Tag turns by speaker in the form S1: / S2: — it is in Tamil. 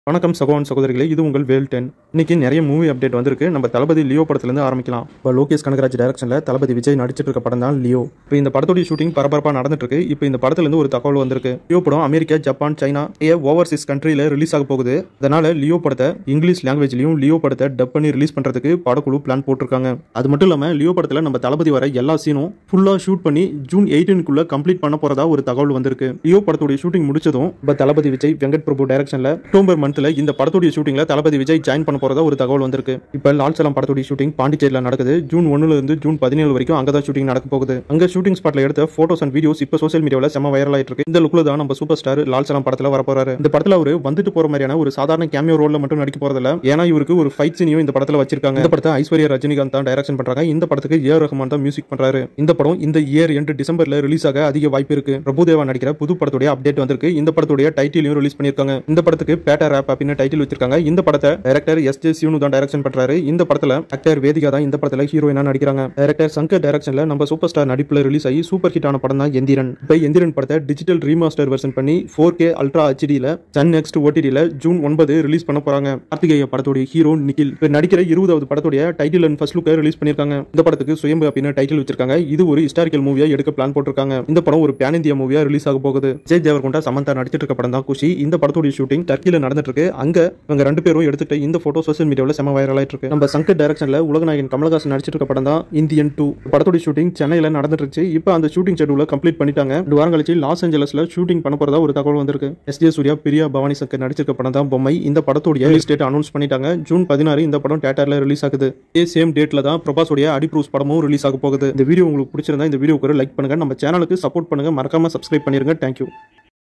S1: வணக்கம் சகோதரன் சகோதரிகளே இது உங்கள் வேல் டென் இன்னைக்கு நிறைய மூவி அப்டேட் வந்திருக்கு நம்ம தளபதி லியோ படத்துலேருந்து ஆரம்பிக்கலாம் இப்போ லோகேஷ் கனகராஜ் டைரக்ஷனில் தளபதி விஜய் நடிச்சிட்டு இருக்க படம் தான் லியோ இப்போ இந்த படத்துடைய ஷூட்டிங் பரபரப்பாக நடந்துட்டு இருக்கு இப்போ இந்த படத்துலேருந்து ஒரு தகவல் வந்திருக்கு லியோ படம் அமெரிக்கா ஜப்பான் சைனா ஏ ஓவர்சீஸ் கண்ட்ரியில் ரிலீஸ் ஆக போகுது அதனால லியோ படத்தை இங்கிலீஷ் லாங்குவேஜ்லையும் லியோ படத்தை டப் பண்ணி ரிலீஸ் பண்ணுறதுக்கு படக்குழு பிளான் போட்டிருக்காங்க அது மட்டும் இல்லாமல் லியோ படத்தில் நம்ம தளபதி வர எல்லா சீனும் ஃபுல்லாக ஷூட் பண்ணி ஜூன் எயிட்டீனுக்குள்ள கம்ப்ளீட் பண்ண போறதா ஒரு தகவல் வந்திருக்கு லியோ படத்துடைய ஷூட்டிங் முடிச்சதும் இப்போ தளபதி விஜய் வெங்கட் பிரபு டைரக்ஷன்ல அக்டோபர் மந்த்ல இந்த படத்துடைய ஷூட்டிங்ல தளபதி விஜய் ஜாயின் பண்ண போறதா ஒரு தகவல் வந்திருக்கு இப்போ லால் சலம் படத்துடைய ஷூட்டிங் பாண்டிச்சேரியில் நடக்குது ஜூன் ஒன்னுல இருந்து ஜூன் பதினேழு வரைக்கும் அங்கே தான் ஷூட்டிங் நடக்க போகுது அங்க ஷூட்டிங் ஸ்பாட்ல எடுத்த போட்டோஸ் அண்ட் வீடியோஸ் இப்போ சோஷியல் மீடியாவில் செம்ம வைரல் ஆயிட்டு இருக்கு இந்த லுக்ல தான் நம்ம சூப்பர் ஸ்டார் லால் சலம் படத்துல வர போறாரு இந்த படத்துல அவர் வந்துட்டு போற மாதிரியான ஒரு சாதாரண கேமியோ ரோல்ல மட்டும் நடிக்க போறதில்ல ஏன்னா இவருக்கு ஒரு ஃபைட் சீனியும் இந்த படத்துல வச்சிருக்காங்க இந்த படத்தை ஐஸ்வர்யா ரஜினிகாந்த் தான் டைரக்ஷன் பண்றாங்க இந்த படத்துக்கு ஏ ரஹ்மான் தான் மியூசிக் பண்றாரு இந்த படம் இந்த இயர் எண்டு டிசம்பர்ல ரிலீஸ் ஆக அதிக வாய்ப்பு இருக்கு பிரபுதேவா நடிக்கிற புது படத்துடைய அப்டேட் வந்திருக்கு இந்த படத்துடைய டைட்டிலையும் ரிலீஸ் பண்ணிருக்காங்க இந்த படத்துக்கு பேட்டா ரேப் அப்படின்னு டைட்டில் வச்சிருக்காங்க இந்த படத்தை டைரக்டர் எஸ் ஜே சிவனு தான் டைரக்ஷன் பண்றாரு இந்த படத்துல ஆக்டர் வேதிகா தான் இந்த படத்துல ஹீரோயினா நடிக்கிறாங்க டைரக்டர் சங்கர் டைரக்ஷன்ல நம்ம சூப்பர் ஸ்டார் நடிப்புல ரிலீஸ் ஆகி சூப்பர் ஹிட் ஆன படம் தான் எந்திரன் இப்போ எந்திரன் படத்தை டிஜிட்டல் ரீமாஸ்டர் வெர்ஷன் பண்ணி ஃபோர் கே அல்ட்ரா ஹெச்டியில் சன் நெக்ஸ்ட் ஓடிடியில் ஜூன் ஒன்பது ரிலீஸ் பண்ண போறாங்க கார்த்திகேய படத்துடைய ஹீரோ நிக்கில் இப்போ நடிக்கிற இருபதாவது படத்துடைய டைட்டில் அண்ட் ஃபர்ஸ்ட் லுக்கை ரிலீஸ் பண்ணிருக்காங்க இந்த படத்துக்கு சுயம்பு அப்படின்னு டைட்டில் வச்சிருக்காங்க இது ஒரு ஹிஸ்டாரிக்கல் மூவியா எடுக்க பிளான் போட்டிருக்காங்க இந்த படம் ஒரு பேன் இந்தியா மூவியா ரிலீஸ் ஆக போகுது விஜய் தேவர்கொண்டா சமந்தா நடிச்சிட்டு இருக்க படம் தான் குஷி இந்த படத்துடைய ஷூட்டிங் டர்க்கியில் நடந்துட்டு இருக்கு அங்க இவங்க ரெண்டு பேரும் எடுத்துட்டு இந்த போட்டோ சோஷியல் மீடியாவில் செம வைரல் ஆயிட்டு இருக்கு நம்ம சங்கர் டைரக்ஷன்ல உலகநாயகன் கமலஹாசன் நடிச்சிட்டு இருக்க படம் தான் இந்தியன் டூ படத்துடைய ஷூட்டிங் சென்னையில் நடந்துட்டு இருந்துச்சு இப்போ அந்த ஷூட்டிங் ஷெட்யூல கம்ப்ளீட் பண்ணிட்டாங்க ரெண்டு வாரம் கழிச்சு லாஸ் ஏஞ்சலஸ்ல ஷூட்டிங் பண்ண போறதா ஒரு தகவல் வந்திருக்கு எஸ் ஜே சூர்யா பிரியா பவானி சங்கர் நடிச்சிருக்க படம் தான் பொம்மை இந்த படத்துடைய ரிலீஸ் டேட் அனௌன்ஸ் பண்ணிட்டாங்க ஜூன் பதினாறு இந்த படம் தேட்டர்ல ரிலீஸ் ஆகுது இதே சேம் டேட்ல தான் பிரபாஸோடைய அடிப்ரூஸ் படமும் ரிலீஸ் ஆக போகுது இந்த வீடியோ உங்களுக்கு பிடிச்சிருந்தா இந்த வீடியோக்கு லைக் பண்ணுங்க நம்ம சேனலுக்கு சப்போர்ட் பண்ணுங்க மறக்காம சப்ஸ்கிரைப் பண்ணிருங்க தேங்க்யூ